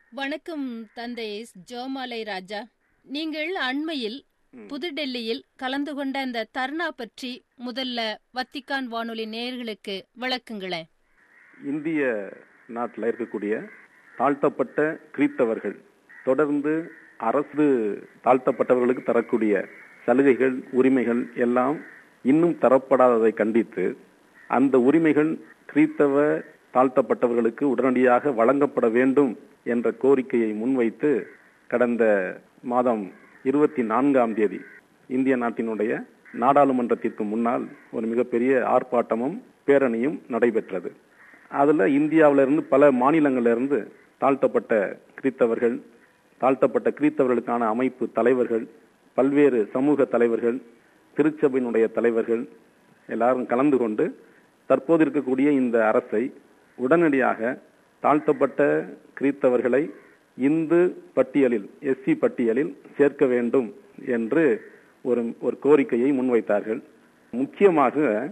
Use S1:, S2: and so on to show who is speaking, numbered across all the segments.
S1: வணக்கம் தந்தை ஜோமாலை ராஜா நீங்கள் அண்மையில் புதுடெல்லியில் கலந்து கொண்ட அந்த தர்ணா பற்றி முதல்ல வத்திக்கான் வானொலி நேயர்களுக்கு விளக்குங்களேன்
S2: இந்திய நாட்டில் இருக்கக்கூடிய தாழ்த்தப்பட்ட கிறித்தவர்கள் தொடர்ந்து அரசு தாழ்த்தப்பட்டவர்களுக்கு தரக்கூடிய சலுகைகள் உரிமைகள் எல்லாம் இன்னும் தரப்படாததை கண்டித்து அந்த உரிமைகள் கிறித்தவ தாழ்த்தப்பட்டவர்களுக்கு உடனடியாக வழங்கப்பட வேண்டும் என்ற கோரிக்கையை முன்வைத்து கடந்த மாதம் இருபத்தி நான்காம் தேதி இந்திய நாட்டினுடைய நாடாளுமன்றத்திற்கு முன்னால் ஒரு மிகப்பெரிய ஆர்ப்பாட்டமும் பேரணியும் நடைபெற்றது அதுல இந்தியாவில இருந்து பல மாநிலங்கள்ல இருந்து தாழ்த்தப்பட்ட கிறித்தவர்கள் தாழ்த்தப்பட்ட கிறித்தவர்களுக்கான அமைப்பு தலைவர்கள் பல்வேறு சமூக தலைவர்கள் திருச்சபையினுடைய தலைவர்கள் எல்லாரும் கலந்து கொண்டு தற்போது இருக்கக்கூடிய இந்த அரசை உடனடியாக தாழ்த்தப்பட்ட கிறித்தவர்களை இந்து பட்டியலில் எஸ்சி பட்டியலில் சேர்க்க வேண்டும் என்று ஒரு ஒரு கோரிக்கையை முன்வைத்தார்கள் முக்கியமாக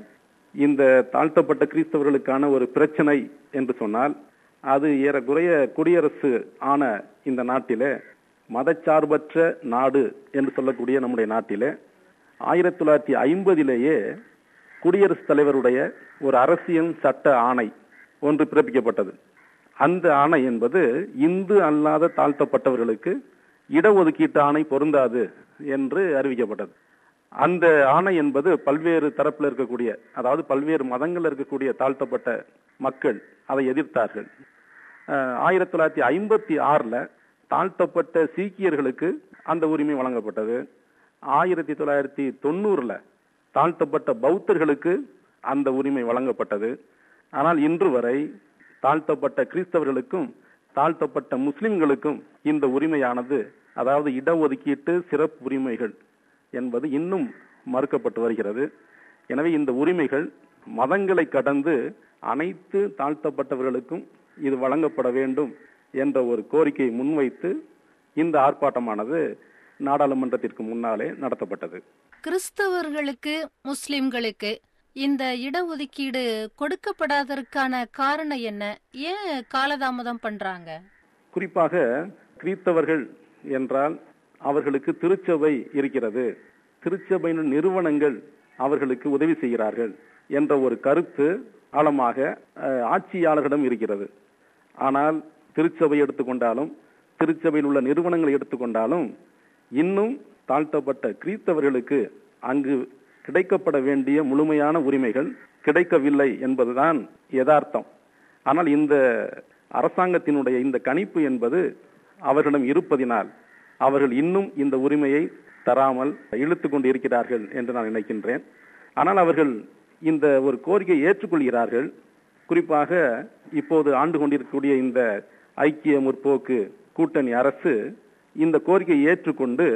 S2: இந்த தாழ்த்தப்பட்ட கிறிஸ்தவர்களுக்கான ஒரு பிரச்சனை என்று சொன்னால் அது ஏறக்குறைய குடியரசு ஆன இந்த நாட்டிலே மதச்சார்பற்ற நாடு என்று சொல்லக்கூடிய நம்முடைய நாட்டிலே ஆயிரத்தி தொள்ளாயிரத்தி ஐம்பதிலேயே குடியரசுத் தலைவருடைய ஒரு அரசியல் சட்ட ஆணை ஒன்று பிறப்பிக்கப்பட்டது அந்த ஆணை என்பது இந்து அல்லாத தாழ்த்தப்பட்டவர்களுக்கு இடஒதுக்கீட்டு ஆணை பொருந்தாது என்று அறிவிக்கப்பட்டது அந்த ஆணை என்பது பல்வேறு தரப்பில் இருக்கக்கூடிய அதாவது பல்வேறு மதங்கள் இருக்கக்கூடிய தாழ்த்தப்பட்ட மக்கள் அதை எதிர்த்தார்கள் ஆயிரத்தி தொள்ளாயிரத்தி ஐம்பத்தி ஆறுல தாழ்த்தப்பட்ட சீக்கியர்களுக்கு அந்த உரிமை வழங்கப்பட்டது ஆயிரத்தி தொள்ளாயிரத்தி தொண்ணூறுல தாழ்த்தப்பட்ட பௌத்தர்களுக்கு அந்த உரிமை வழங்கப்பட்டது ஆனால் இன்று வரை தாழ்த்தப்பட்ட கிறிஸ்தவர்களுக்கும் தாழ்த்தப்பட்ட முஸ்லிம்களுக்கும் இந்த உரிமையானது அதாவது இடஒதுக்கீட்டு சிறப்பு உரிமைகள் என்பது இன்னும் மறுக்கப்பட்டு வருகிறது எனவே இந்த உரிமைகள் மதங்களை கடந்து அனைத்து தாழ்த்தப்பட்டவர்களுக்கும் இது வழங்கப்பட வேண்டும் என்ற ஒரு கோரிக்கையை முன்வைத்து இந்த ஆர்ப்பாட்டமானது நாடாளுமன்றத்திற்கு முன்னாலே நடத்தப்பட்டது
S1: கிறிஸ்தவர்களுக்கு முஸ்லிம்களுக்கு இந்த இடஒதுக்கீடு கொடுக்கப்படாததற்கான காரணம் என்ன ஏன் காலதாமதம் பண்றாங்க
S2: குறிப்பாக கிறிஸ்தவர்கள் என்றால் அவர்களுக்கு திருச்சபை இருக்கிறது திருச்சபையின் நிறுவனங்கள் அவர்களுக்கு உதவி செய்கிறார்கள் என்ற ஒரு கருத்து ஆழமாக ஆட்சியாளர்களிடம் இருக்கிறது ஆனால் திருச்சபை எடுத்துக்கொண்டாலும் திருச்சபையில் உள்ள நிறுவனங்களை எடுத்துக்கொண்டாலும் இன்னும் தாழ்த்தப்பட்ட கிறிஸ்தவர்களுக்கு அங்கு கிடைக்கப்பட வேண்டிய முழுமையான உரிமைகள் கிடைக்கவில்லை என்பதுதான் யதார்த்தம் ஆனால் இந்த அரசாங்கத்தினுடைய இந்த கணிப்பு என்பது அவர்களிடம் இருப்பதினால் அவர்கள் இன்னும் இந்த உரிமையை தராமல் இழுத்து கொண்டு இருக்கிறார்கள் என்று நான் நினைக்கின்றேன் ஆனால் அவர்கள் இந்த ஒரு கோரிக்கையை ஏற்றுக்கொள்கிறார்கள் குறிப்பாக இப்போது ஆண்டு கொண்டிருக்கக்கூடிய இந்த ஐக்கிய முற்போக்கு கூட்டணி அரசு இந்த கோரிக்கையை ஏற்றுக்கொண்டு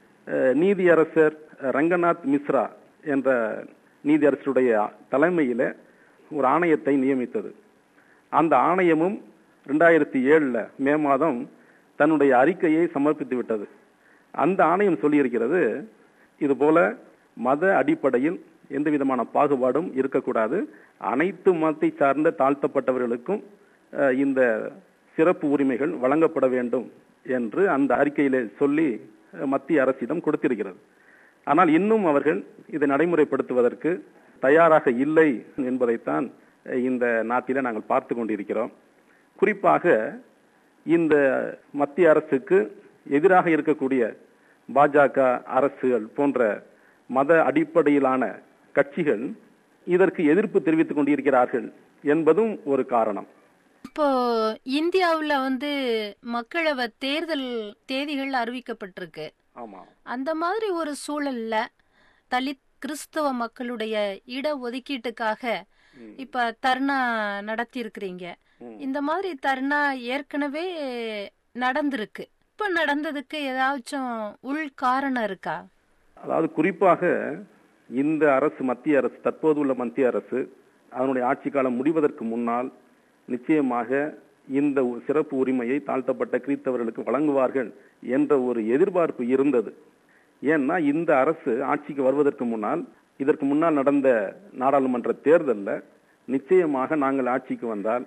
S2: நீதியரசர் ரங்கநாத் மிஸ்ரா என்ற நீதியரசருடைய தலைமையில ஒரு ஆணையத்தை நியமித்தது அந்த ஆணையமும் ரெண்டாயிரத்தி ஏழுல மே மாதம் தன்னுடைய அறிக்கையை சமர்ப்பித்து விட்டது அந்த ஆணையம் சொல்லியிருக்கிறது இது போல மத அடிப்படையில் எந்த விதமான பாகுபாடும் இருக்கக்கூடாது அனைத்து மதத்தை சார்ந்த தாழ்த்தப்பட்டவர்களுக்கும் இந்த சிறப்பு உரிமைகள் வழங்கப்பட வேண்டும் என்று அந்த அறிக்கையில சொல்லி மத்திய அரசிடம் கொடுத்திருக்கிறது ஆனால் இன்னும் அவர்கள் இதை நடைமுறைப்படுத்துவதற்கு தயாராக இல்லை என்பதைத்தான் இந்த நாட்டில நாங்கள் பார்த்து கொண்டிருக்கிறோம் குறிப்பாக இந்த மத்திய அரசுக்கு எதிராக இருக்கக்கூடிய பாஜக அரசுகள் போன்ற மத அடிப்படையிலான கட்சிகள் இதற்கு எதிர்ப்பு தெரிவித்துக் கொண்டிருக்கிறார்கள் என்பதும் ஒரு காரணம்
S1: இப்போ இந்தியாவுல வந்து மக்களவை தேர்தல் தேதிகள் அறிவிக்கப்பட்டிருக்கு
S2: ஆமா
S1: அந்த மாதிரி ஒரு சூழல்ல தலித் கிறிஸ்தவ மக்களுடைய இட ஒதுக்கீட்டுக்காக இப்ப தர்ணா நடத்தி இருக்கிறீங்க இந்த மாதிரி தர்ணா ஏற்கனவே நடந்திருக்கு இப்ப நடந்ததுக்கு ஏதாச்சும் உள் காரணம் இருக்கா
S2: அதாவது குறிப்பாக இந்த அரசு மத்திய அரசு தற்போது உள்ள மத்திய அரசு அதனுடைய ஆட்சி காலம் முடிவதற்கு முன்னால் நிச்சயமாக இந்த சிறப்பு உரிமையை தாழ்த்தப்பட்ட கிறித்தவர்களுக்கு வழங்குவார்கள் என்ற ஒரு எதிர்பார்ப்பு இருந்தது ஏன்னா இந்த அரசு ஆட்சிக்கு வருவதற்கு முன்னால் இதற்கு முன்னால் நடந்த நாடாளுமன்ற தேர்தலில் நிச்சயமாக நாங்கள் ஆட்சிக்கு வந்தால்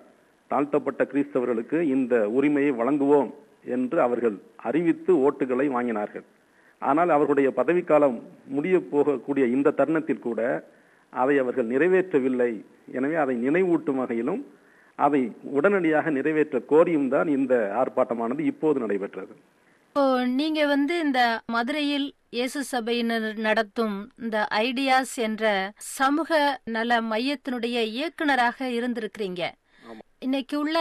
S2: தாழ்த்தப்பட்ட கிறிஸ்தவர்களுக்கு இந்த உரிமையை வழங்குவோம் என்று அவர்கள் அறிவித்து ஓட்டுகளை வாங்கினார்கள் ஆனால் அவர்களுடைய பதவிக்காலம் முடிய போகக்கூடிய இந்த தருணத்தில் கூட அதை அவர்கள் நிறைவேற்றவில்லை எனவே அதை நினைவூட்டும் வகையிலும் அதை உடனடியாக நிறைவேற்ற கோரியும் தான் இந்த ஆர்ப்பாட்டமானது இப்போது நடைபெற்றது
S1: இப்போ நீங்க வந்து இந்த மதுரையில் இயேசு சபையினர் நடத்தும் இந்த ஐடியாஸ் என்ற சமூக நல மையத்தினுடைய இயக்குனராக இருந்திருக்கிறீங்க
S2: ஆமா.
S1: இன்னைக்கு உள்ள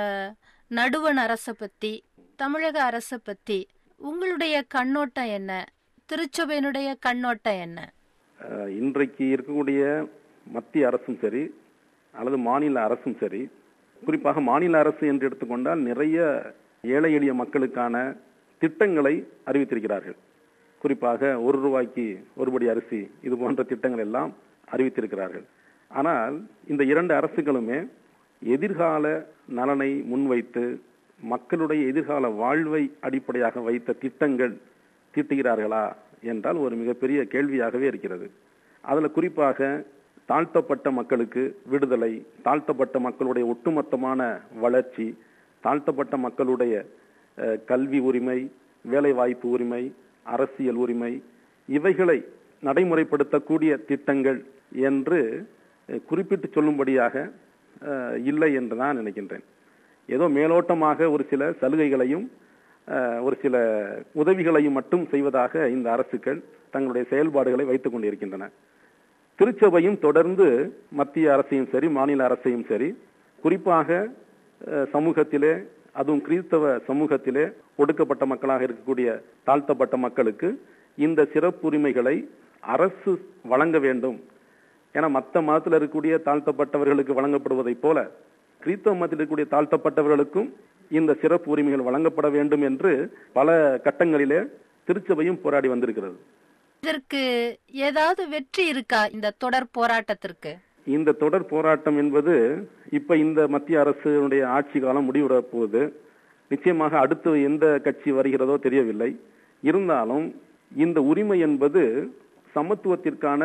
S1: நடுவண் அரசை பத்தி தமிழக அரசை பத்தி உங்களுடைய கண்ணோட்டம் என்ன திருச்சபையினுடைய கண்ணோட்டம் என்ன
S2: அஹ், இன்றைக்கு இருக்கக்கூடிய மத்திய அரசும் சரி அல்லது மாநில அரசும் சரி குறிப்பாக மாநில அரசு என்று எடுத்துக்கொண்டால் நிறைய ஏழை எளிய மக்களுக்கான திட்டங்களை அறிவித்திருக்கிறார்கள் குறிப்பாக ஒரு ரூபாய்க்கு ஒருபடி அரிசி இது போன்ற திட்டங்கள் எல்லாம் அறிவித்திருக்கிறார்கள் ஆனால் இந்த இரண்டு அரசுகளுமே எதிர்கால நலனை முன்வைத்து மக்களுடைய எதிர்கால வாழ்வை அடிப்படையாக வைத்த திட்டங்கள் தீட்டுகிறார்களா என்றால் ஒரு மிகப்பெரிய கேள்வியாகவே இருக்கிறது அதுல குறிப்பாக தாழ்த்தப்பட்ட மக்களுக்கு விடுதலை தாழ்த்தப்பட்ட மக்களுடைய ஒட்டுமொத்தமான வளர்ச்சி தாழ்த்தப்பட்ட மக்களுடைய அஹ், கல்வி உரிமை வேலை வாய்ப்பு உரிமை அரசியல் உரிமை இவைகளை நடைமுறைப்படுத்தக்கூடிய திட்டங்கள் என்று அஹ், குறிப்பிட்டு சொல்லும்படியாக அஹ், இல்லை என்று நான் நினைக்கின்றேன் ஏதோ மேலோட்டமாக ஒரு சில சலுகைகளையும் அஹ், ஒரு சில உதவிகளையும் மட்டும் செய்வதாக இந்த அரசுகள் தங்களுடைய செயல்பாடுகளை வைத்துக் கொண்டிருக்கின்றன திருச்சபையும் தொடர்ந்து மத்திய அரசையும் சரி மாநில அரசையும் சரி குறிப்பாக அஹ், சமூகத்திலே அதுவும் கிறிஸ்தவ சமூகத்திலே ஒடுக்கப்பட்ட மக்களாக இருக்கக்கூடிய தாழ்த்தப்பட்ட மக்களுக்கு இந்த சிறப்புரிமைகளை அரசு வழங்க வேண்டும் ஏன்னா மத்த மதத்தில் இருக்கக்கூடிய தாழ்த்தப்பட்டவர்களுக்கு வழங்கப்படுவதைப் போல கிறிஸ்தவ மதத்தில் இருக்கக்கூடிய தாழ்த்தப்பட்டவர்களுக்கும் இந்த சிறப்பு உரிமைகள் வழங்கப்பட வேண்டும் என்று பல கட்டங்களிலே திருச்சபையும் போராடி வந்திருக்கிறது
S1: இதற்கு ஏதாவது வெற்றி இருக்கா இந்த தொடர் போராட்டத்திற்கு
S2: இந்த தொடர் போராட்டம் என்பது இப்ப இந்த மத்திய அரசுடைய ஆட்சி காலம் முடிவுற போகுது நிச்சயமாக அடுத்து எந்த கட்சி வருகிறதோ தெரியவில்லை இருந்தாலும் இந்த உரிமை என்பது சமத்துவத்திற்கான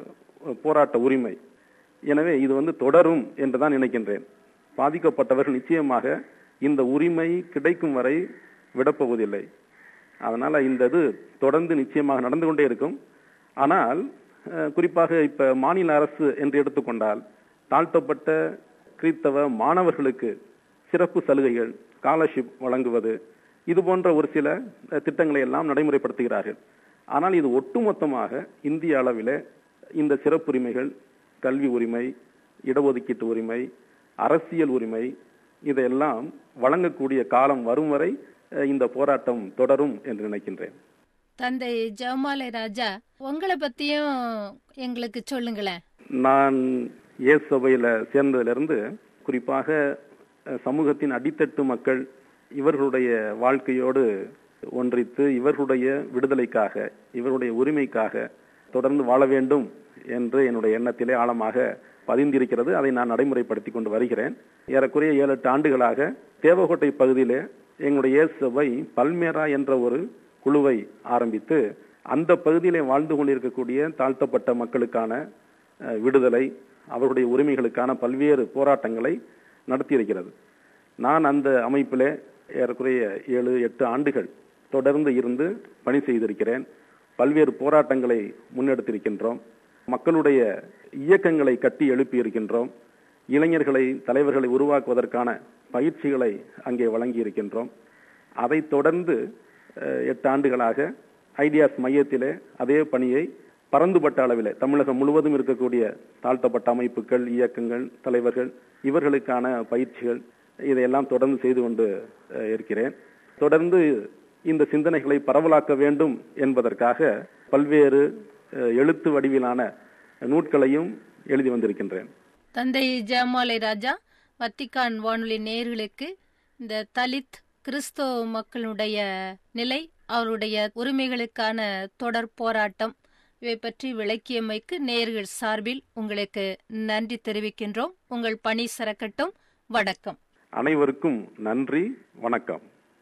S2: போராட்ட உரிமை எனவே இது வந்து தொடரும் என்று தான் நினைக்கின்றேன் பாதிக்கப்பட்டவர்கள் நிச்சயமாக இந்த உரிமை கிடைக்கும் வரை விடப்போவதில்லை அதனால இந்த இது தொடர்ந்து நிச்சயமாக நடந்து கொண்டே இருக்கும் ஆனால் அஹ், குறிப்பாக இப்ப மாநில அரசு என்று எடுத்துக்கொண்டால் தாழ்த்தப்பட்ட கிறித்தவ மாணவர்களுக்கு சிறப்பு சலுகைகள் ஸ்காலர்ஷிப் வழங்குவது இது போன்ற ஒரு சில அஹ், திட்டங்களை எல்லாம் நடைமுறைப்படுத்துகிறார்கள் ஆனால் இது ஒட்டுமொத்தமாக இந்திய அளவிலே இந்த சிறப்புரிமைகள் கல்வி உரிமை இடஒதுக்கீட்டு உரிமை அரசியல் உரிமை இதையெல்லாம் வழங்கக்கூடிய காலம் வரும் வரை அஹ், இந்த போராட்டம் தொடரும் என்று நினைக்கின்றேன்
S1: தந்தை ஜெவமாலை ராஜா உங்களை பத்தியும் எங்களுக்கு சொல்லுங்களேன்
S2: நான் இயேசு சபையில சேர்ந்ததிலிருந்து குறிப்பாக அஹ், சமூகத்தின் அடித்தட்டு மக்கள் இவர்களுடைய வாழ்க்கையோடு ஒன்றித்து இவர்களுடைய விடுதலைக்காக இவருடைய உரிமைக்காக தொடர்ந்து வாழ வேண்டும் என்று என்னுடைய எண்ணத்திலே ஆழமாக பதிந்திருக்கிறது அதை நான் நடைமுறைப்படுத்தி கொண்டு வருகிறேன் ஏறக்குறைய ஏழு எட்டு ஆண்டுகளாக தேவகோட்டை பகுதியிலே எங்களுடைய இயேசு சபை பல்மேரா என்ற ஒரு குழுவை ஆரம்பித்து அந்த பகுதியிலே வாழ்ந்து கொண்டிருக்கக்கூடிய தாழ்த்தப்பட்ட மக்களுக்கான அஹ், விடுதலை அவர்களுடைய உரிமைகளுக்கான பல்வேறு போராட்டங்களை நடத்தியிருக்கிறது நான் அந்த அமைப்பிலே ஏறக்குறைய ஏழு எட்டு ஆண்டுகள் தொடர்ந்து இருந்து பணி செய்திருக்கிறேன் பல்வேறு போராட்டங்களை முன்னெடுத்திருக்கின்றோம் மக்களுடைய இயக்கங்களை கட்டி எழுப்பி இருக்கின்றோம் இளைஞர்களை தலைவர்களை உருவாக்குவதற்கான பயிற்சிகளை அங்கே வழங்கி இருக்கின்றோம் அதைத் தொடர்ந்து அஹ், எட்டு ஆண்டுகளாக ஐடியாஸ் மையத்திலே அதே பணியை பரந்துபட்ட அளவிலே தமிழகம் முழுவதும் இருக்கக்கூடிய தாழ்த்தப்பட்ட அமைப்புகள் இயக்கங்கள் தலைவர்கள் இவர்களுக்கான பயிற்சிகள் இதையெல்லாம் தொடர்ந்து செய்து கொண்டு அஹ், இருக்கிறேன் தொடர்ந்து இந்த சிந்தனைகளை பரவலாக்க வேண்டும் என்பதற்காக பல்வேறு அஹ், எழுத்து வடிவிலான நூட்களையும் எழுதி வந்திருக்கின்றேன்
S1: தந்தை ஜெயமாலை ராஜா வத்திக்கான் வானொலி நேயர்களுக்கு இந்த தலித் கிறிஸ்தவ மக்களுடைய நிலை அவருடைய உரிமைகளுக்கான தொடர் போராட்டம் இவை பற்றி விளக்கியமைக்கு நேயர்கள் சார்பில் உங்களுக்கு நன்றி தெரிவிக்கின்றோம் உங்கள் பணி சிறக்கட்டும் வணக்கம்
S2: அனைவருக்கும் நன்றி வணக்கம்